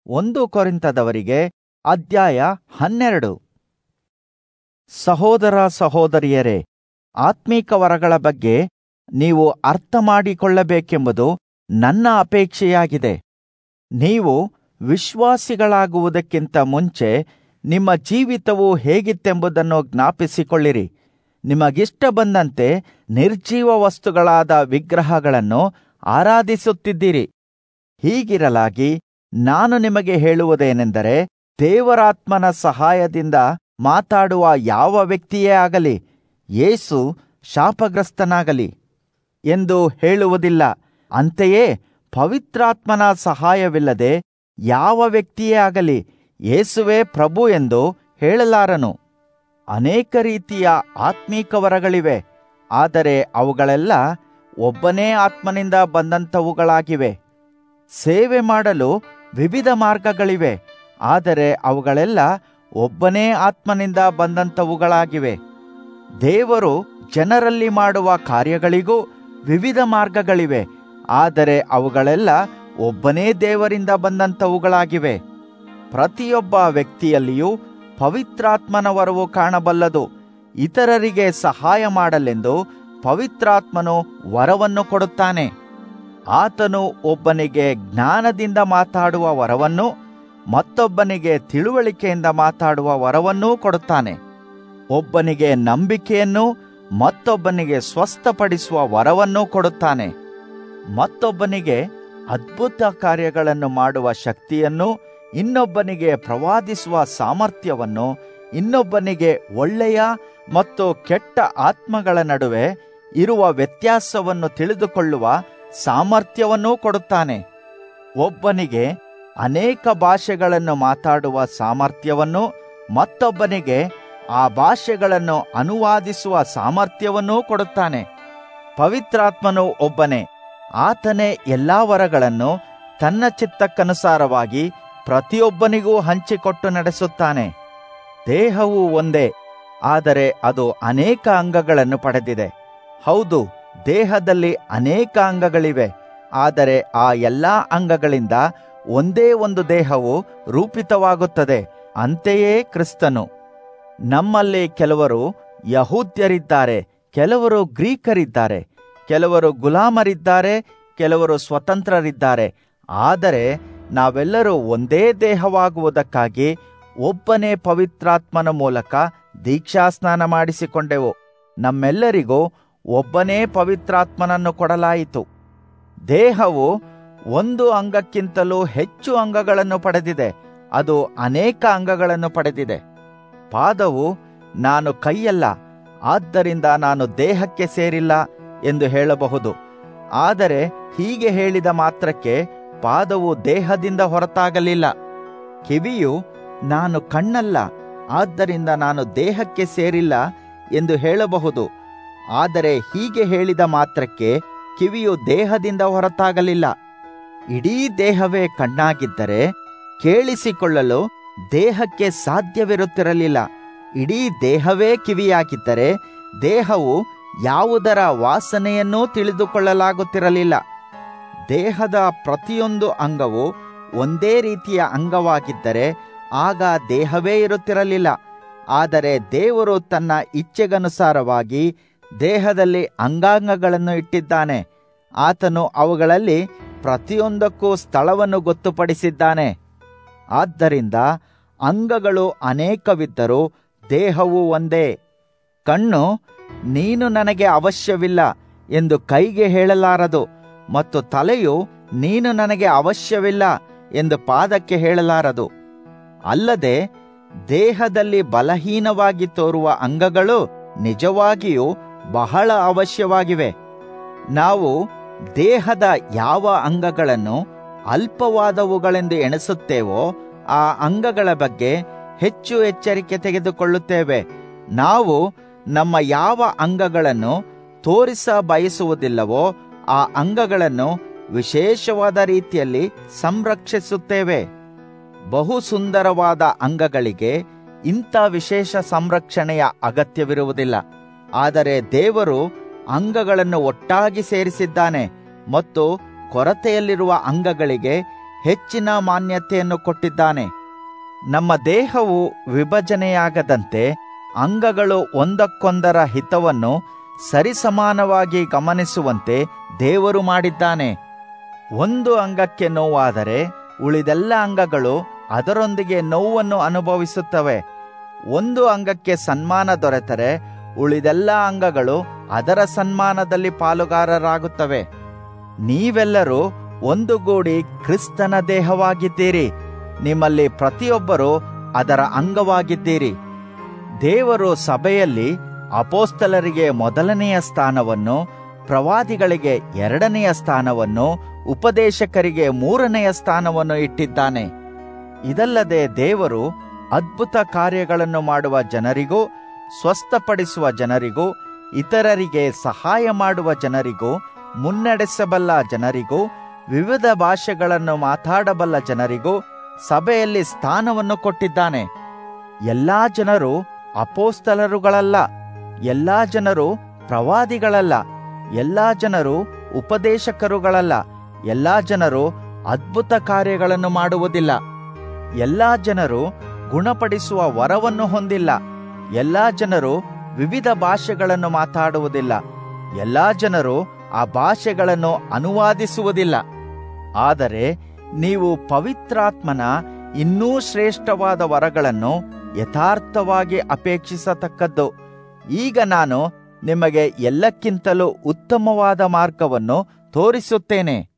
ಒಂದು ಕೊರಿಂತದವರಿಗೆ ಅಧ್ಯಾಯ ಹನ್ನೆರಡು ಸಹೋದರ ಸಹೋದರಿಯರೇ ಆತ್ಮೀಕ ವರಗಳ ಬಗ್ಗೆ ನೀವು ಅರ್ಥ ಮಾಡಿಕೊಳ್ಳಬೇಕೆಂಬುದು ನನ್ನ ಅಪೇಕ್ಷೆಯಾಗಿದೆ ನೀವು ವಿಶ್ವಾಸಿಗಳಾಗುವುದಕ್ಕಿಂತ ಮುಂಚೆ ನಿಮ್ಮ ಜೀವಿತವು ಹೇಗಿತ್ತೆಂಬುದನ್ನು ಜ್ಞಾಪಿಸಿಕೊಳ್ಳಿರಿ ನಿಮಗಿಷ್ಟ ಬಂದಂತೆ ನಿರ್ಜೀವ ವಸ್ತುಗಳಾದ ವಿಗ್ರಹಗಳನ್ನು ಆರಾಧಿಸುತ್ತಿದ್ದಿರಿ ಹೀಗಿರಲಾಗಿ ನಾನು ನಿಮಗೆ ಹೇಳುವುದೇನೆಂದರೆ ದೇವರಾತ್ಮನ ಸಹಾಯದಿಂದ ಮಾತಾಡುವ ಯಾವ ವ್ಯಕ್ತಿಯೇ ಆಗಲಿ ಯೇಸು ಶಾಪಗ್ರಸ್ತನಾಗಲಿ ಎಂದು ಹೇಳುವುದಿಲ್ಲ ಅಂತೆಯೇ ಪವಿತ್ರಾತ್ಮನ ಸಹಾಯವಿಲ್ಲದೆ ಯಾವ ವ್ಯಕ್ತಿಯೇ ಆಗಲಿ ಯೇಸುವೇ ಪ್ರಭು ಎಂದು ಹೇಳಲಾರನು ಅನೇಕ ರೀತಿಯ ಆತ್ಮೀಕ ವರಗಳಿವೆ ಆದರೆ ಅವುಗಳೆಲ್ಲ ಒಬ್ಬನೇ ಆತ್ಮನಿಂದ ಬಂದಂಥವುಗಳಾಗಿವೆ ಸೇವೆ ಮಾಡಲು ವಿವಿಧ ಮಾರ್ಗಗಳಿವೆ ಆದರೆ ಅವುಗಳೆಲ್ಲ ಒಬ್ಬನೇ ಆತ್ಮನಿಂದ ಬಂದಂಥವುಗಳಾಗಿವೆ ದೇವರು ಜನರಲ್ಲಿ ಮಾಡುವ ಕಾರ್ಯಗಳಿಗೂ ವಿವಿಧ ಮಾರ್ಗಗಳಿವೆ ಆದರೆ ಅವುಗಳೆಲ್ಲ ಒಬ್ಬನೇ ದೇವರಿಂದ ಬಂದಂಥವುಗಳಾಗಿವೆ ಪ್ರತಿಯೊಬ್ಬ ವ್ಯಕ್ತಿಯಲ್ಲಿಯೂ ಪವಿತ್ರಾತ್ಮನ ವರವು ಕಾಣಬಲ್ಲದು ಇತರರಿಗೆ ಸಹಾಯ ಮಾಡಲೆಂದು ಪವಿತ್ರಾತ್ಮನು ವರವನ್ನು ಕೊಡುತ್ತಾನೆ ಆತನು ಒಬ್ಬನಿಗೆ ಜ್ಞಾನದಿಂದ ಮಾತಾಡುವ ವರವನ್ನು ಮತ್ತೊಬ್ಬನಿಗೆ ತಿಳುವಳಿಕೆಯಿಂದ ಮಾತಾಡುವ ವರವನ್ನೂ ಕೊಡುತ್ತಾನೆ ಒಬ್ಬನಿಗೆ ನಂಬಿಕೆಯನ್ನು ಮತ್ತೊಬ್ಬನಿಗೆ ಸ್ವಸ್ಥಪಡಿಸುವ ವರವನ್ನೂ ಕೊಡುತ್ತಾನೆ ಮತ್ತೊಬ್ಬನಿಗೆ ಅದ್ಭುತ ಕಾರ್ಯಗಳನ್ನು ಮಾಡುವ ಶಕ್ತಿಯನ್ನು ಇನ್ನೊಬ್ಬನಿಗೆ ಪ್ರವಾದಿಸುವ ಸಾಮರ್ಥ್ಯವನ್ನು ಇನ್ನೊಬ್ಬನಿಗೆ ಒಳ್ಳೆಯ ಮತ್ತು ಕೆಟ್ಟ ಆತ್ಮಗಳ ನಡುವೆ ಇರುವ ವ್ಯತ್ಯಾಸವನ್ನು ತಿಳಿದುಕೊಳ್ಳುವ ಸಾಮರ್ಥ್ಯವನ್ನೂ ಕೊಡುತ್ತಾನೆ ಒಬ್ಬನಿಗೆ ಅನೇಕ ಭಾಷೆಗಳನ್ನು ಮಾತಾಡುವ ಸಾಮರ್ಥ್ಯವನ್ನು ಮತ್ತೊಬ್ಬನಿಗೆ ಆ ಭಾಷೆಗಳನ್ನು ಅನುವಾದಿಸುವ ಸಾಮರ್ಥ್ಯವನ್ನೂ ಕೊಡುತ್ತಾನೆ ಪವಿತ್ರಾತ್ಮನು ಒಬ್ಬನೇ ಆತನೇ ಎಲ್ಲಾ ವರಗಳನ್ನು ತನ್ನ ಚಿತ್ತಕ್ಕನುಸಾರವಾಗಿ ಪ್ರತಿಯೊಬ್ಬನಿಗೂ ಹಂಚಿಕೊಟ್ಟು ನಡೆಸುತ್ತಾನೆ ದೇಹವು ಒಂದೇ ಆದರೆ ಅದು ಅನೇಕ ಅಂಗಗಳನ್ನು ಪಡೆದಿದೆ ಹೌದು ದೇಹದಲ್ಲಿ ಅನೇಕ ಅಂಗಗಳಿವೆ ಆದರೆ ಆ ಎಲ್ಲಾ ಅಂಗಗಳಿಂದ ಒಂದೇ ಒಂದು ದೇಹವು ರೂಪಿತವಾಗುತ್ತದೆ ಅಂತೆಯೇ ಕ್ರಿಸ್ತನು ನಮ್ಮಲ್ಲಿ ಕೆಲವರು ಯಹೂದ್ಯರಿದ್ದಾರೆ ಕೆಲವರು ಗ್ರೀಕರಿದ್ದಾರೆ ಕೆಲವರು ಗುಲಾಮರಿದ್ದಾರೆ ಕೆಲವರು ಸ್ವತಂತ್ರರಿದ್ದಾರೆ ಆದರೆ ನಾವೆಲ್ಲರೂ ಒಂದೇ ದೇಹವಾಗುವುದಕ್ಕಾಗಿ ಒಬ್ಬನೇ ಪವಿತ್ರಾತ್ಮನ ಮೂಲಕ ದೀಕ್ಷಾಸ್ನಾನ ಮಾಡಿಸಿಕೊಂಡೆವು ನಮ್ಮೆಲ್ಲರಿಗೂ ಒಬ್ಬನೇ ಪವಿತ್ರಾತ್ಮನನ್ನು ಕೊಡಲಾಯಿತು ದೇಹವು ಒಂದು ಅಂಗಕ್ಕಿಂತಲೂ ಹೆಚ್ಚು ಅಂಗಗಳನ್ನು ಪಡೆದಿದೆ ಅದು ಅನೇಕ ಅಂಗಗಳನ್ನು ಪಡೆದಿದೆ ಪಾದವು ನಾನು ಕೈಯಲ್ಲ ಆದ್ದರಿಂದ ನಾನು ದೇಹಕ್ಕೆ ಸೇರಿಲ್ಲ ಎಂದು ಹೇಳಬಹುದು ಆದರೆ ಹೀಗೆ ಹೇಳಿದ ಮಾತ್ರಕ್ಕೆ ಪಾದವು ದೇಹದಿಂದ ಹೊರತಾಗಲಿಲ್ಲ ಕಿವಿಯು ನಾನು ಕಣ್ಣಲ್ಲ ಆದ್ದರಿಂದ ನಾನು ದೇಹಕ್ಕೆ ಸೇರಿಲ್ಲ ಎಂದು ಹೇಳಬಹುದು ಆದರೆ ಹೀಗೆ ಹೇಳಿದ ಮಾತ್ರಕ್ಕೆ ಕಿವಿಯು ದೇಹದಿಂದ ಹೊರತಾಗಲಿಲ್ಲ ಇಡೀ ದೇಹವೇ ಕಣ್ಣಾಗಿದ್ದರೆ ಕೇಳಿಸಿಕೊಳ್ಳಲು ದೇಹಕ್ಕೆ ಸಾಧ್ಯವಿರುತ್ತಿರಲಿಲ್ಲ ಇಡೀ ದೇಹವೇ ಕಿವಿಯಾಗಿದ್ದರೆ ದೇಹವು ಯಾವುದರ ವಾಸನೆಯನ್ನೂ ತಿಳಿದುಕೊಳ್ಳಲಾಗುತ್ತಿರಲಿಲ್ಲ ದೇಹದ ಪ್ರತಿಯೊಂದು ಅಂಗವು ಒಂದೇ ರೀತಿಯ ಅಂಗವಾಗಿದ್ದರೆ ಆಗ ದೇಹವೇ ಇರುತ್ತಿರಲಿಲ್ಲ ಆದರೆ ದೇವರು ತನ್ನ ಇಚ್ಛೆಗನುಸಾರವಾಗಿ ದೇಹದಲ್ಲಿ ಅಂಗಾಂಗಗಳನ್ನು ಇಟ್ಟಿದ್ದಾನೆ ಆತನು ಅವುಗಳಲ್ಲಿ ಪ್ರತಿಯೊಂದಕ್ಕೂ ಸ್ಥಳವನ್ನು ಗೊತ್ತುಪಡಿಸಿದ್ದಾನೆ ಆದ್ದರಿಂದ ಅಂಗಗಳು ಅನೇಕವಿದ್ದರೂ ದೇಹವು ಒಂದೇ ಕಣ್ಣು ನೀನು ನನಗೆ ಅವಶ್ಯವಿಲ್ಲ ಎಂದು ಕೈಗೆ ಹೇಳಲಾರದು ಮತ್ತು ತಲೆಯು ನೀನು ನನಗೆ ಅವಶ್ಯವಿಲ್ಲ ಎಂದು ಪಾದಕ್ಕೆ ಹೇಳಲಾರದು ಅಲ್ಲದೆ ದೇಹದಲ್ಲಿ ಬಲಹೀನವಾಗಿ ತೋರುವ ಅಂಗಗಳು ನಿಜವಾಗಿಯೂ ಬಹಳ ಅವಶ್ಯವಾಗಿವೆ ನಾವು ದೇಹದ ಯಾವ ಅಂಗಗಳನ್ನು ಅಲ್ಪವಾದವುಗಳೆಂದು ಎಣಿಸುತ್ತೇವೋ ಆ ಅಂಗಗಳ ಬಗ್ಗೆ ಹೆಚ್ಚು ಎಚ್ಚರಿಕೆ ತೆಗೆದುಕೊಳ್ಳುತ್ತೇವೆ ನಾವು ನಮ್ಮ ಯಾವ ಅಂಗಗಳನ್ನು ತೋರಿಸ ಬಯಸುವುದಿಲ್ಲವೋ ಆ ಅಂಗಗಳನ್ನು ವಿಶೇಷವಾದ ರೀತಿಯಲ್ಲಿ ಸಂರಕ್ಷಿಸುತ್ತೇವೆ ಬಹು ಸುಂದರವಾದ ಅಂಗಗಳಿಗೆ ಇಂಥ ವಿಶೇಷ ಸಂರಕ್ಷಣೆಯ ಅಗತ್ಯವಿರುವುದಿಲ್ಲ ಆದರೆ ದೇವರು ಅಂಗಗಳನ್ನು ಒಟ್ಟಾಗಿ ಸೇರಿಸಿದ್ದಾನೆ ಮತ್ತು ಕೊರತೆಯಲ್ಲಿರುವ ಅಂಗಗಳಿಗೆ ಹೆಚ್ಚಿನ ಮಾನ್ಯತೆಯನ್ನು ಕೊಟ್ಟಿದ್ದಾನೆ ನಮ್ಮ ದೇಹವು ವಿಭಜನೆಯಾಗದಂತೆ ಅಂಗಗಳು ಒಂದಕ್ಕೊಂದರ ಹಿತವನ್ನು ಸರಿಸಮಾನವಾಗಿ ಗಮನಿಸುವಂತೆ ದೇವರು ಮಾಡಿದ್ದಾನೆ ಒಂದು ಅಂಗಕ್ಕೆ ನೋವಾದರೆ ಉಳಿದೆಲ್ಲ ಅಂಗಗಳು ಅದರೊಂದಿಗೆ ನೋವನ್ನು ಅನುಭವಿಸುತ್ತವೆ ಒಂದು ಅಂಗಕ್ಕೆ ಸನ್ಮಾನ ದೊರೆತರೆ ಉಳಿದೆಲ್ಲ ಅಂಗಗಳು ಅದರ ಸನ್ಮಾನದಲ್ಲಿ ಪಾಲುಗಾರರಾಗುತ್ತವೆ ನೀವೆಲ್ಲರೂ ಒಂದುಗೂಡಿ ಕ್ರಿಸ್ತನ ದೇಹವಾಗಿದ್ದೀರಿ ನಿಮ್ಮಲ್ಲಿ ಪ್ರತಿಯೊಬ್ಬರು ಅದರ ಅಂಗವಾಗಿದ್ದೀರಿ ದೇವರು ಸಭೆಯಲ್ಲಿ ಅಪೋಸ್ತಲರಿಗೆ ಮೊದಲನೆಯ ಸ್ಥಾನವನ್ನು ಪ್ರವಾದಿಗಳಿಗೆ ಎರಡನೆಯ ಸ್ಥಾನವನ್ನು ಉಪದೇಶಕರಿಗೆ ಮೂರನೆಯ ಸ್ಥಾನವನ್ನು ಇಟ್ಟಿದ್ದಾನೆ ಇದಲ್ಲದೆ ದೇವರು ಅದ್ಭುತ ಕಾರ್ಯಗಳನ್ನು ಮಾಡುವ ಜನರಿಗೂ ಸ್ವಸ್ಥಪಡಿಸುವ ಜನರಿಗೂ ಇತರರಿಗೆ ಸಹಾಯ ಮಾಡುವ ಜನರಿಗೂ ಮುನ್ನಡೆಸಬಲ್ಲ ಜನರಿಗೂ ವಿವಿಧ ಭಾಷೆಗಳನ್ನು ಮಾತಾಡಬಲ್ಲ ಜನರಿಗೂ ಸಭೆಯಲ್ಲಿ ಸ್ಥಾನವನ್ನು ಕೊಟ್ಟಿದ್ದಾನೆ ಎಲ್ಲಾ ಜನರು ಅಪೋಸ್ತಲರುಗಳಲ್ಲ ಎಲ್ಲಾ ಜನರು ಪ್ರವಾದಿಗಳಲ್ಲ ಎಲ್ಲಾ ಜನರು ಉಪದೇಶಕರುಗಳಲ್ಲ ಎಲ್ಲಾ ಜನರು ಅದ್ಭುತ ಕಾರ್ಯಗಳನ್ನು ಮಾಡುವುದಿಲ್ಲ ಎಲ್ಲಾ ಜನರು ಗುಣಪಡಿಸುವ ವರವನ್ನು ಹೊಂದಿಲ್ಲ ಎಲ್ಲಾ ಜನರು ವಿವಿಧ ಭಾಷೆಗಳನ್ನು ಮಾತಾಡುವುದಿಲ್ಲ ಎಲ್ಲಾ ಜನರು ಆ ಭಾಷೆಗಳನ್ನು ಅನುವಾದಿಸುವುದಿಲ್ಲ ಆದರೆ ನೀವು ಪವಿತ್ರಾತ್ಮನ ಇನ್ನೂ ಶ್ರೇಷ್ಠವಾದ ವರಗಳನ್ನು ಯಥಾರ್ಥವಾಗಿ ಅಪೇಕ್ಷಿಸತಕ್ಕದ್ದು ಈಗ ನಾನು ನಿಮಗೆ ಎಲ್ಲಕ್ಕಿಂತಲೂ ಉತ್ತಮವಾದ ಮಾರ್ಗವನ್ನು ತೋರಿಸುತ್ತೇನೆ